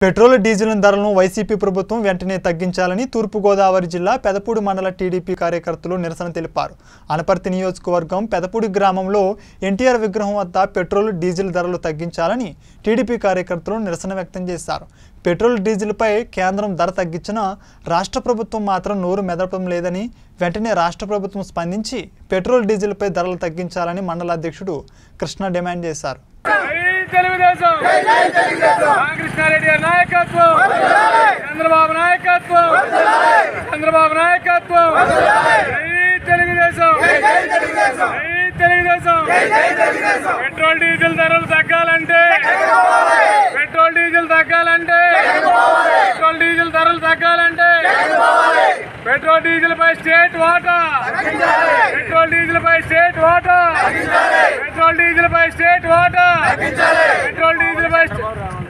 petrol diesel ధరలను YCP ప్రభుత్వం వెంటనే తగ్గించాలని తూర్పుగోదావరి జిల్లా పెదపూడి మండల టీడీపీ కార్యకర్తలు నిరసన తెలిపారు అనపర్తి నియోజకవర్గం పెదపూడి గ్రామంలో ఎన్టీఆర్ విగ్రహం వద్ద పెట్రోల్ డీజిల్ ధరలు తగ్గించాలని టీడీపీ కార్యకర్తలు నిరసన వ్యక్తం చేశారు పెట్రోల్ డీజిల్పై కేంద్రం ధర తగ్గించినా రాష్ట్ర ప్రభుత్వం మాత్రం నోరు మెదపడం లేదని వెంటనే రాష్ట్ర ప్రభుత్వం స్పందించి పెట్రోల్ డీజిల్పై ధరలు తగ్గించాలని మండల అధ్యక్షుడు కృష్ణ డిమాండ్ చేశారు జై తెలుగుదేశం రామకృష్ణారెడ్డి గారి నాయకత్వం చంద్రబాబు నాయకత్వం చంద్రబాబు నాయకత్వం జై తెలుగుదేశం జై తెలుగుదేశం పెట్రోల్ డీజిల్ ధరలు తగ్గాలంటే పెట్రోల్ డీజిల్ తగ్గాలంటే పెట్రోల్ డీజిల్ ధరలు తగ్గాలంటే పెట్రోల్ డీజిల్ పై స్టేట్ వాటా పెట్రోల్ డీజిల్ పై స్టేట్ వాటా పెట్రోల్ డీజిల్ పై స్టేట్ వాటా పెట్రోల్ డీజిల్ పై స్టే-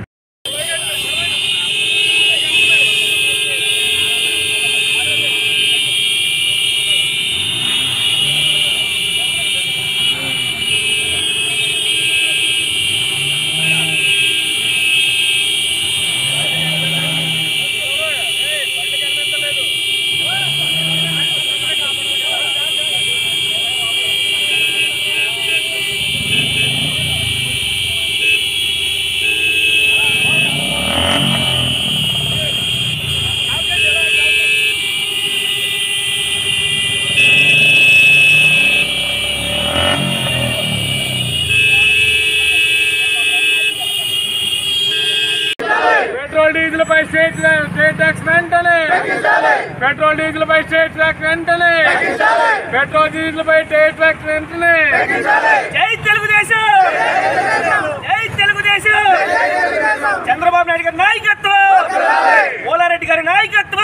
పెట్రోల్ డీజిల్ పై స్టేట్ స్టేట్ ట్యాక్స్ వెంటనే పెట్రోల్ డీజిల్ పై స్టేట్ ట్యాక్స్ వెంటనే పెట్రోల్ డీజిల్ పై స్టేట్ ట్యాక్స్ వెంటనే జై తెలుగుదేశం జై తెలుగుదేశం చంద్రబాబు నాయుడు గారి నాయకత్వం పోలారెడ్డి గారి నాయకత్వం